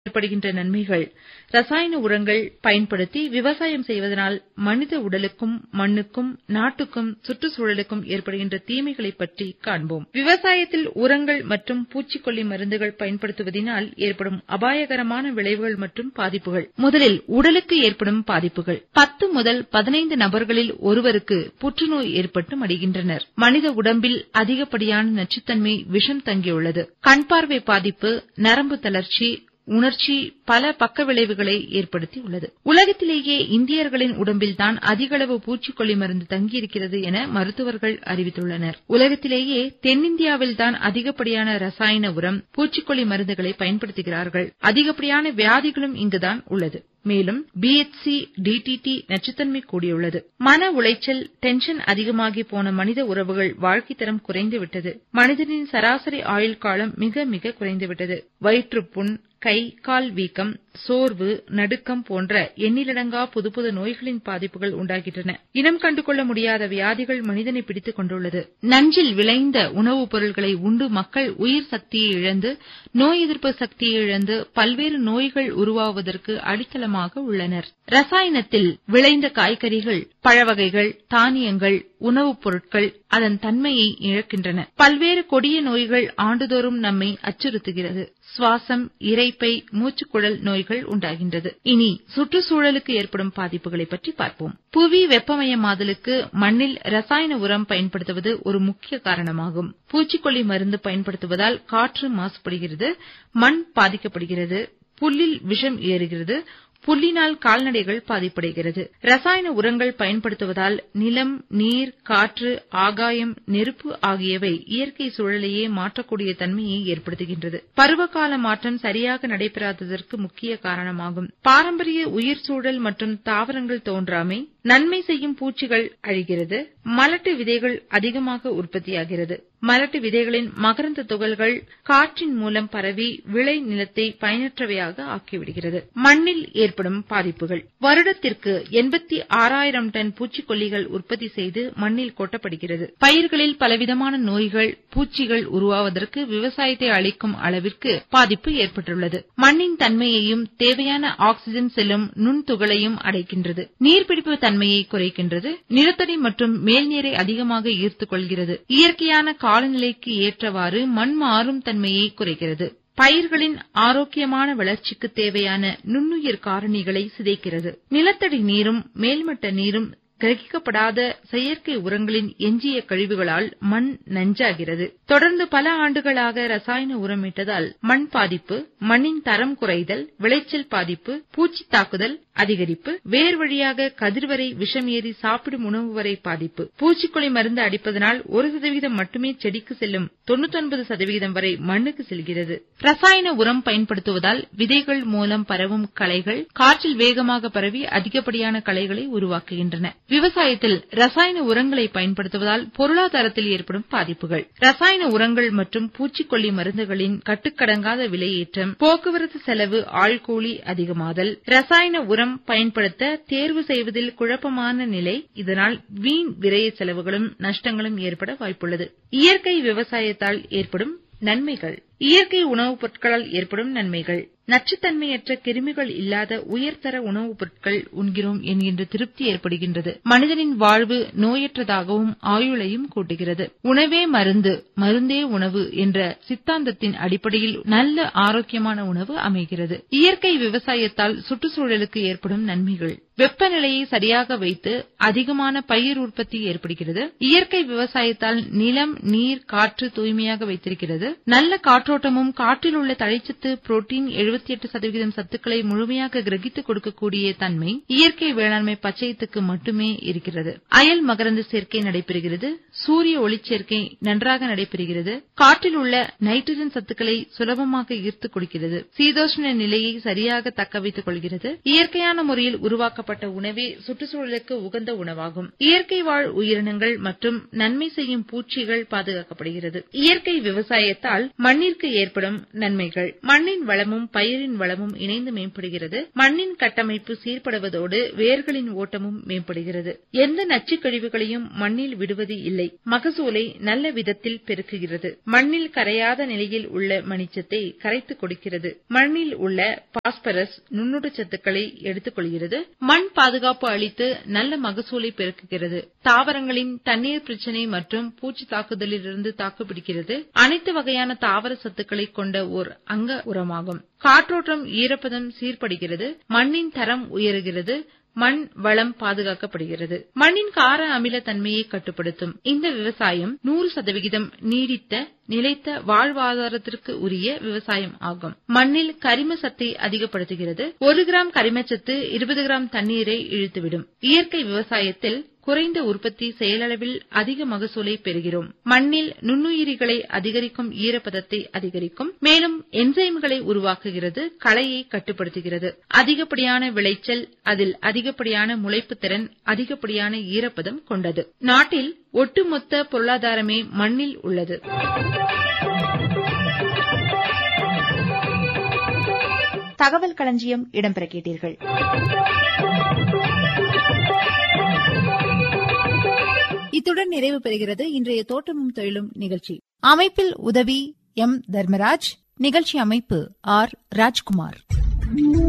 ஏற்படுகின்ற நன்மைகள் ரசாயன உரங்கள் பயன்படுத்தி விவசாயம் செய்வதனால் மனித உடலுக்கும் மண்ணுக்கும் நாட்டுக்கும் சுற்றுச்சூழலுக்கும் ஏற்படுகின்ற தீமைகளை பற்றி காண்போம் விவசாயத்தில் உரங்கள் மற்றும் பூச்சிக்கொல்லி மருந்துகள் பயன்படுத்துவதனால் ஏற்படும் அபாயகரமான விளைவுகள் மற்றும் பாதிப்புகள் முதலில் உடலுக்கு ஏற்படும் பாதிப்புகள் பத்து முதல் பதினைந்து நபர்களில் ஒருவருக்கு புற்றுநோய் ஏற்பட்டு மடிகின்றனர் மனித உடம்பில் அதிகப்படியான நச்சுத்தன்மை விஷம் தங்கியுள்ளது கண் பார்வை பாதிப்பு நரம்பு தளர்ச்சி உணர்ச்சி பல பக்க விளைவுகளை ஏற்படுத்தியுள்ளது உலகத்திலேயே இந்தியர்களின் உடம்பில்தான் அதிகளவு பூச்சிக்கொல்லி மருந்து தங்கியிருக்கிறது என மருத்துவர்கள் அறிவித்துள்ளனர் உலகத்திலேயே தென்னிந்தியாவில்தான் அதிகப்படியான ரசாயன உரம் பூச்சிக்கொல்லி மருந்துகளை பயன்படுத்துகிறார்கள் அதிகப்படியான வியாதிகளும் இங்குதான் உள்ளது மேலும் பிஎச்சி டிடிடி நச்சுத்தன்மை கூடியுள்ளது மன உளைச்சல் டென்ஷன் அதிகமாகி போன மனித உறவுகள் வாழ்க்கை தரம் குறைந்துவிட்டது மனிதனின் சராசரி ஆயுள் காலம் மிக மிக குறைந்துவிட்டது வயிற்றுப்புண் கை கால் வீக்கம் சோர்வு நடுக்கம் போன்ற எண்ணிலடங்கா புது புது நோய்களின் பாதிப்புகள் உண்டாகின்றன இனம் கண்டுகொள்ள முடியாத வியாதிகள் மனிதனை பிடித்துக் கொண்டுள்ளது நஞ்சில் விளைந்த உணவுப் பொருட்களை உண்டு மக்கள் உயிர் சக்தியை இழந்து நோய் எதிர்ப்பு சக்தியை இழந்து பல்வேறு நோய்கள் உருவாவதற்கு அடித்தளமாக உள்ளனர் ரசாயனத்தில் விளைந்த காய்கறிகள் பழவகைகள் தானியங்கள் உணவுப் பொருட்கள் அதன் தன்மையை இழக்கின்றன பல்வேறு கொடிய நோய்கள் ஆண்டுதோறும் நம்மை அச்சுறுத்துகிறது சுவாசம் இரைப்பை மூச்சுக்குழல் நோய்கள் உண்டாகின்றது இனி சுற்றுச்சூழலுக்கு ஏற்படும் பாதிப்புகளை பற்றி பார்ப்போம் புவி வெப்பமயமாதலுக்கு மண்ணில் ரசாயன உரம் பயன்படுத்துவது ஒரு முக்கிய காரணமாகும் பூச்சிக்கொல்லி மருந்து பயன்படுத்துவதால் காற்று மாசுபடுகிறது மண் பாதிக்கப்படுகிறது புல்லில் விஷம் ஏறுகிறது புல்லினால் கால்நடைகள் பாதிப்படைகிறது ரசாயன உரங்கள் பயன்படுத்துவதால் நிலம் நீர் காற்று ஆகாயம் நெருப்பு ஆகியவை இயற்கை சூழலையே மாற்றக்கூடிய தன்மையை ஏற்படுத்துகின்றது பருவகால மாற்றம் சரியாக நடைபெறாததற்கு முக்கிய காரணமாகும் பாரம்பரிய உயிர் சூழல் மற்றும் தாவரங்கள் தோன்றாமை நன்மை செய்யும் பூச்சிகள் அழிகிறது மலட்டு விதைகள் அதிகமாக உற்பத்தியாகிறது மலட்டு விதைகளின் மகரந்த துகள்கள் காற்றின் மூலம் பரவி விளை நிலத்தை பயனற்றவையாக ஆக்கிவிடுகிறது மண்ணில் ஏற்படும் பாதிப்புகள் வருடத்திற்கு எண்பத்தி ஆறாயிரம் டன் பூச்சிக்கொல்லிகள் உற்பத்தி செய்து மண்ணில் கொட்டப்படுகிறது பயிர்களில் பலவிதமான நோய்கள் பூச்சிகள் உருவாவதற்கு விவசாயத்தை அளிக்கும் அளவிற்கு பாதிப்பு ஏற்பட்டுள்ளது மண்ணின் தன்மையையும் தேவையான ஆக்ஸிஜன் செல்லும் நுண்துகளையும் அடைக்கின்றது நீர்பிடிப்பு தன்மையை குறைக்கின்றது நிலத்தடி மற்றும் மேல்நீரை அதிகமாக ஈர்த்துக் கொள்கிறது இயற்கையான காலநிலைக்கு ஏற்றவாறு மண் மாறும் தன்மையை குறைக்கிறது பயிர்களின் ஆரோக்கியமான வளர்ச்சிக்கு தேவையான நுண்ணுயிர் காரணிகளை சிதைக்கிறது நிலத்தடி நீரும் மேல்மட்ட நீரும் கிரகிக்கப்படாத செயற்கை உரங்களின் எஞ்சிய கழிவுகளால் மண் நஞ்சாகிறது தொடர்ந்து பல ஆண்டுகளாக ரசாயன உரமிட்டதால் மண் பாதிப்பு மண்ணின் தரம் குறைதல் விளைச்சல் பாதிப்பு பூச்சி தாக்குதல் அதிகரிப்பு வேர் வழியாக கதிர்வரை விஷம் ஏறி சாப்பிடும் உணவு வரை பாதிப்பு பூச்சிக்கொல்லி மருந்து அடிப்பதனால் ஒரு சதவீதம் மட்டுமே செடிக்கு செல்லும் தொண்ணூத்தொன்பது சதவீதம் வரை மண்ணுக்கு செல்கிறது ரசாயன உரம் பயன்படுத்துவதால் விதைகள் மூலம் பரவும் களைகள் காற்றில் வேகமாக பரவி அதிகப்படியான களைகளை உருவாக்குகின்றன விவசாயத்தில் ரசாயன உரங்களை பயன்படுத்துவதால் பொருளாதாரத்தில் ஏற்படும் பாதிப்புகள் ரசாயன உரங்கள் மற்றும் பூச்சிக்கொல்லி மருந்துகளின் கட்டுக்கடங்காத விலையேற்றம் போக்குவரத்து செலவு ஆள்கூலி அதிகமாதல் ரசாயன உரம் பயன்படுத்த தேர்வு செய்வதில் குழப்பமான நிலை இதனால் வீண் விரய செலவுகளும் நஷ்டங்களும் ஏற்பட வாய்ப்புள்ளது இயற்கை விவசாயத்தால் ஏற்படும் நன்மைகள் இயற்கை உணவுப் பொருட்களால் ஏற்படும் நன்மைகள் நச்சுத்தன்மையற்ற கிருமிகள் இல்லாத உயர்தர உணவுப் பொருட்கள் உண்கிறோம் என்கின்ற திருப்தி ஏற்படுகின்றது மனிதனின் வாழ்வு நோயற்றதாகவும் ஆயுளையும் கூட்டுகிறது உணவே மருந்து மருந்தே உணவு என்ற சித்தாந்தத்தின் அடிப்படையில் நல்ல ஆரோக்கியமான உணவு அமைகிறது இயற்கை விவசாயத்தால் சுற்றுச்சூழலுக்கு ஏற்படும் நன்மைகள் வெப்பநிலையை சரியாக வைத்து அதிகமான பயிர் உற்பத்தி ஏற்படுகிறது இயற்கை விவசாயத்தால் நிலம் நீர் காற்று தூய்மையாக வைத்திருக்கிறது நல்ல காற்றோட்டமும் காற்றில் உள்ள தழைச்சத்து புரோட்டீன் எழுபத்தி எட்டு சதவீதம் சத்துக்களை முழுமையாக கிரகித்துக் கொடுக்கக்கூடிய தன்மை இயற்கை வேளாண்மை பச்சையத்துக்கு மட்டுமே இருக்கிறது அயல் மகரந்த சேர்க்கை நடைபெறுகிறது சூரிய ஒளிச்சேர்க்கை நன்றாக நடைபெறுகிறது காற்றில் உள்ள நைட்ரஜன் சத்துக்களை சுலபமாக ஈர்த்துக் கொடுக்கிறது சீதோஷ்ண நிலையை சரியாக தக்க வைத்துக் கொள்கிறது இயற்கையான முறையில் உருவாக்கப்பட்ட உணவே சுற்றுச்சூழலுக்கு உகந்த உணவாகும் இயற்கை வாழ் உயிரினங்கள் மற்றும் நன்மை செய்யும் பூச்சிகள் பாதுகாக்கப்படுகிறது இயற்கை விவசாயத்தால் மண்ணிற்கு மண்ணிற்கு ஏற்படும் நன்மைகள் மண்ணின் வளமும் பயிரின் வளமும் இணைந்து மேம்படுகிறது மண்ணின் கட்டமைப்பு சீர்படுவதோடு வேர்களின் ஓட்டமும் மேம்படுகிறது எந்த நச்சுக் கழிவுகளையும் மண்ணில் விடுவது இல்லை மகசூலை நல்ல விதத்தில் பெருக்குகிறது மண்ணில் கரையாத நிலையில் உள்ள மணிச்சத்தை கரைத்து கொடுக்கிறது மண்ணில் உள்ள பாஸ்பரஸ் நுண்ணுடச்சத்துக்களை எடுத்துக் கொள்கிறது மண் பாதுகாப்பு அளித்து நல்ல மகசூலை பெருக்குகிறது தாவரங்களின் தண்ணீர் பிரச்சினை மற்றும் பூச்சி தாக்குதலிலிருந்து தாக்குப்பிடிக்கிறது அனைத்து வகையான தாவர சத்துக்களை கொண்ட ஓர் அங்க உரமாகும் காற்றோட்டம் ஈரப்பதம் சீர்படுகிறது மண்ணின் தரம் உயருகிறது மண் வளம் பாதுகாக்கப்படுகிறது மண்ணின் கார அமில தன்மையை கட்டுப்படுத்தும் இந்த விவசாயம் நூறு சதவிகிதம் நீடித்த நிலைத்த வாழ்வாதாரத்திற்கு உரிய விவசாயம் ஆகும் மண்ணில் கரிம சத்தை அதிகப்படுத்துகிறது ஒரு கிராம் கரிமச்சத்து இருபது கிராம் தண்ணீரை இழுத்துவிடும் இயற்கை விவசாயத்தில் குறைந்த உற்பத்தி செயலளவில் அதிக மகசூலை பெறுகிறோம் மண்ணில் நுண்ணுயிரிகளை அதிகரிக்கும் ஈரப்பதத்தை அதிகரிக்கும் மேலும் என்சைம்களை உருவாக்குகிறது களையை கட்டுப்படுத்துகிறது அதிகப்படியான விளைச்சல் அதில் அதிகப்படியான முளைப்பு திறன் அதிகப்படியான ஈரப்பதம் கொண்டது நாட்டில் ஒட்டுமொத்த பொருளாதாரமே மண்ணில் உள்ளது தகவல் களஞ்சியம் இடம்பெற கேட்டீர்கள் இத்துடன் நிறைவு பெறுகிறது இன்றைய தோட்டமும் தொழிலும் நிகழ்ச்சி அமைப்பில் உதவி எம் தர்மராஜ் நிகழ்ச்சி அமைப்பு ஆர் ராஜ்குமார்